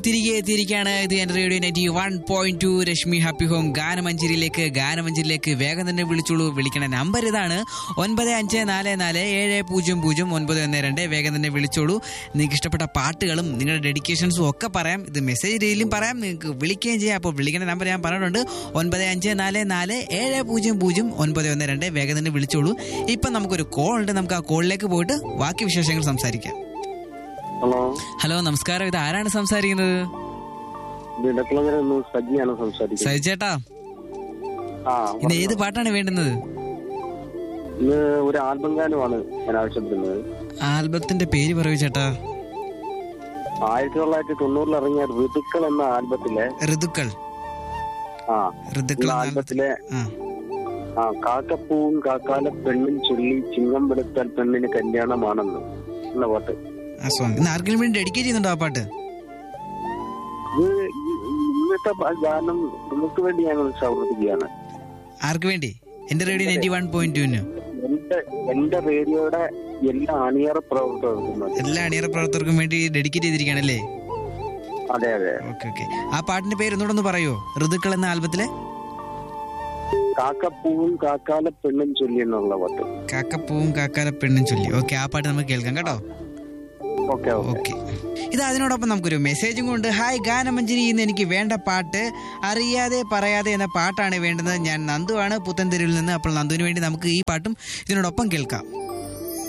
തിരികെ എത്തിയിരിക്കുകയാണ് ഇത് എന്റെ radio ninety one point two Rashmi happy home ഗാനമഞ്ചേരിയിലേക്ക് ഗാനമഞ്ചേരിയിലേക്ക് വേഗം തന്നെ വിളിച്ചോളൂ വിളിക്കണ നമ്പർ ഇതാണ് ഒൻപത് അഞ്ച് നാല് നാല് ഏഴ് പൂജ്യം പൂജ്യം ഒൻപത് ഒന്ന് രണ്ട് വേഗം തന്നെ വിളിച്ചോളൂ നിങ്ങൾക്ക് ഇഷ്ടപ്പെട്ട പാട്ടുകളും നിങ്ങളുടെ ഡെഡിക്കേഷൻസും ഒക്കെ പറയാം ഇത് മെസ്സേജ് രീതിയിലും പറയാം നിങ്ങൾക്ക് വിളിക്കുകയും ചെയ്യാം അപ്പോൾ വിളിക്കുന്ന നമ്പർ ഞാൻ പറഞ്ഞിട്ടുണ്ട് ഒൻപത് അഞ്ച് നാല് നാല് ഏഴ് പൂജ്യം പൂജ്യം ഒൻപത് ഒന്ന് രണ്ട് വേഗം തന്നെ വിളിച്ചോളൂ ഇപ്പം നമുക്കൊരു കോൾ ഉണ്ട് നമുക്ക് ആ കോളിലേക്ക് പോയിട്ട് ബാക്കി വിശേഷങ്ങൾ സംസാരിക്കാം ഹലോ ഹലോ നമസ്കാരം ഇത് ആരാണ് സംസാരിക്കുന്നത് ഇത് ഇടക്കുളങ്ങര നിന്ന് സജിയാണ് സംസാരിക്കുന്നത് സജിച്ചേട്ടാ ആ ഇന്ന് ഏത് പാട്ടാണ് വേണ്ടുന്നത് ഇന്ന് ഒരു ആൽബം ഗാനമാണ് ഞാൻ ആവശ്യപ്പെടുന്നത് ആൽബത്തിന്റെ പേര് പറയൂ ചേട്ടാ ആയിരത്തി തൊള്ളായിരത്തി തൊണ്ണൂറിൽ ഇറങ്ങിയ ഋതുക്കൾ എന്ന ആൽബത്തിലെ ഋതുക്കൾ ആ ഋതുക്കൾ എന്ന എന്ന ആൽബത്തിലെ ആ ആ കാക്കപ്പൂവും കാക്കാല പെണ്ണും ചൊല്ലി ചിങ്ങം വെളുത്താൽ പെണ്ണിന് കല്യാണമാണെന്ന് എന്ന പാട്ട് ആ സോങ് ഇന്ന് ആർക്കെങ്കിലും വേണ്ടി ഡെഡിക്കേറ്റ് ചെയ്യുന്നുണ്ടോ ആ പാട്ട് ഇത് ഈ- ഇന്നത്തെ പ- ഗാനം നിങ്ങൾക്ക് വേണ്ടി ഞങ്ങൾ സമർപ്പിക്കുകയാണ് ആർക്ക് വേണ്ടി എന്റെ റേഡിയോ നയൻറ്റി വൺ പോയിന്റ് ടുവിന് എന്റെ എന്റെ റേഡിയോയുടെ എല്ലാ അണിയറ പ്രവർത്തകർക്കും എല്ലാ അണിയറ പ്രവർത്തകർക്കും വേണ്ടി ഡെഡിക്കേറ്റ് ചെയ്തിരിക്കുകയാണല്ലേ അതെ അതെ ഓക്കെ ഓക്കെ ആ പാട്ടിന്റെ പേര് ഒന്നുകൂടെ പറയോ ഋതുക്കൾ എന്ന ആൽബത്തിലെ കാക്കപ്പൂവും കാക്കാല പെണ്ണും ചൊല്ലി എന്നുള്ള പാട്ട് കാക്കപ്പൂവും കാക്കാല പെണ്ണും ചൊല്ലി ഓക്കെ ആ പാട്ട് നമുക്ക് കേൾക്കാം കേട്ടോ ഓക്കെ ഓക്കെ ഓക്കെ ഇത് അതിനോടൊപ്പം നമുക്കൊരു മെസ്സേജും കൊണ്ട് ഹായ് ഗാനമഞ്ജരി ഇന്ന് എനിക്ക് വേണ്ട പാട്ട് അറിയാതെ പറയാതെ എന്ന പാട്ടാണ് വേണ്ടുന്നത് ഞാൻ നന്ദുവാണ് പുത്തൻതെരുവിൽ നിന്ന് അപ്പോൾ നന്ദുവിന് വേണ്ടി നമുക്ക് ഈ പാട്ടും ഇതിനോടൊപ്പം കേൾക്കാം